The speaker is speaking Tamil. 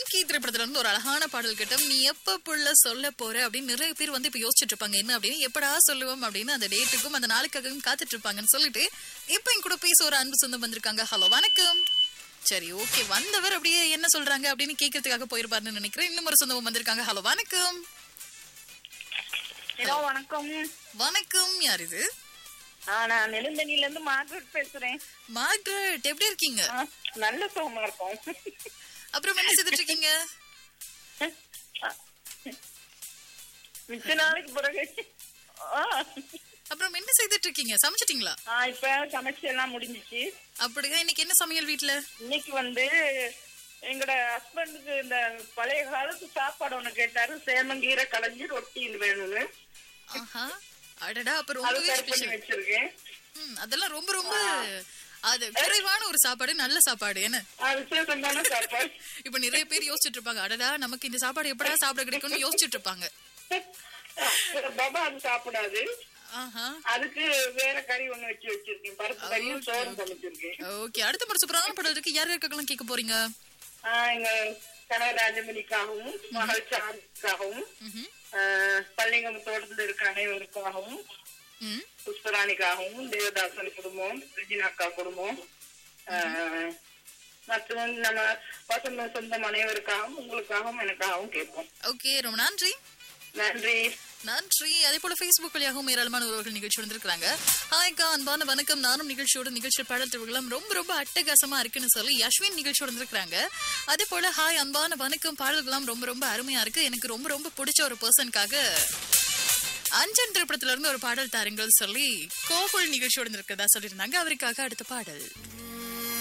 கல்கி திரைப்படத்துல இருந்து ஒரு அழகான பாடல் கேட்டோம் நீ எப்ப புள்ள சொல்ல போற அப்படின்னு நிறைய பேர் வந்து இப்ப யோசிச்சுட்டு இருப்பாங்க என்ன அப்படின்னு எப்படா சொல்லுவோம் அப்படின்னு அந்த டேட்டுக்கும் அந்த நாளுக்காகவும் காத்துட்டு இருப்பாங்கன்னு சொல்லிட்டு இப்ப என் கூட பேச ஒரு அன்பு சொந்தம் வந்திருக்காங்க ஹலோ வணக்கம் சரி ஓகே வந்தவர் அப்படியே என்ன சொல்றாங்க அப்படின்னு கேட்கறதுக்காக போயிருப்பாருன்னு நினைக்கிறேன் இன்னும் ஒரு சொந்தம் வந்திருக்காங்க ஹலோ வணக்கம் ஹலோ வணக்கம் வணக்கம் யார் இது ஆ, நான் நெடுந்தணில இருந்து மார்கரெட் பேசுறேன் மார்க்ரெட் எப்படி இருக்கீங்க ஆ, நல்ல சுகமா இருக்கும் அப்புறம் என்ன செய்துட்டு இருக்கீங்க ஆ. மிச்ச நாளைக்கு பிறகு ஆ. அப்புறம் என்ன செய்துட்டு இருக்கீங்க சமைச்சிட்டீங்களா ஆ, இப்ப சமைச்சு எல்லாம் முடிஞ்சிச்சு அப்படியா இன்னைக்கு என்ன சமையல் வீட்ல இன்னைக்கு வந்து எங்கட ஹஸ்பண்டுக்கு இந்த பழைய காலத்து சாப்பாடு ஒண்ணு கேட்டாரு சேமங்கீரை களைஞ்சி ரொட்டி இது வேணும்னு ஆஹா அடடா அப்ப அது ரொம்பவே சரி பண்ணி ஸ்பெஷல் வச்சிருக்கேன் அதெல்லாம் ரொம்ப ரொம்ப அது விரைவான ஒரு சாப்பாடு நல்ல சாப்பாடு என்ன அது விசேஷம் தானே சாப்பாடு இப்ப நிறைய பேர் யோசிச்சுட்டு இருப்பாங்க அடடா நமக்கு இந்த சாப்பாடு எப்படா சாப்பிட கிடைக்கும்னு யோசிச்சுட்டு இருப்பாங்க பாபா அது சாப்பிடாது ஆஹா அதுக்கு வேற கறி ஒண்ணு வச்சு வச்சிருக்கேன் பருப்பு கறியும் சோறும் சமைச்சிருக்கேன் ஓகே அடுத்த முறை சூப்பரான பாடல் இருக்கு யார் யாருக்கெல்லாம் கேட்க போறீங்க ஆஹ் எங்க கணவர் ராஜமணிக்காகவும் மகள் சாருக்காகவும் ம்ஹும். பள்ளிங்கம் தோட்டத்தில் இருக்க அனைவருக்காகவும் ம் புஷ்பராணிக்காகவும் தேவதாசன் குடும்பம் ரெஜினாக்கா குடும்பம் ஆஹ் மற்றும் நம்ம வசந்த சொந்தம் அனைவருக்காகவும் உங்களுக்காகவும் எனக்காகவும் கேட்போம் ஓகே ரொம்ப நன்றி நன்றி நன்றி அதே போல Facebook வழியாகவும் ஏராளமான உறவுகள் நிகழ்ச்சி வந்திருக்காங்க ஹாய்க்கா அன்பான வணக்கம் நானும் நிகழ்ச்சியோட நிகழ்ச்சி பாடல் திருவிழம் ரொம்ப ரொம்ப அட்டகாசமா இருக்குன்னு சொல்லி யஸ்வின் நிகழ்ச்சியோட வந்திருக்காங்க அதே போல ஹாய் அன்பான வணக்கம் பாடல்கள்லாம் ரொம்ப ரொம்ப அருமையா இருக்கு எனக்கு ரொம்ப ரொம்ப பிடிச்ச ஒரு பர்சனுக்காக அஞ்சன் திரைப்படத்துல இருந்து ஒரு பாடல் தாருங்கள் சொல்லி கோகுல் நிகழ்ச்சியோட இருக்கிறதா சொல்லியிருந்தாங்க அவருக்காக அடுத்த பாடல்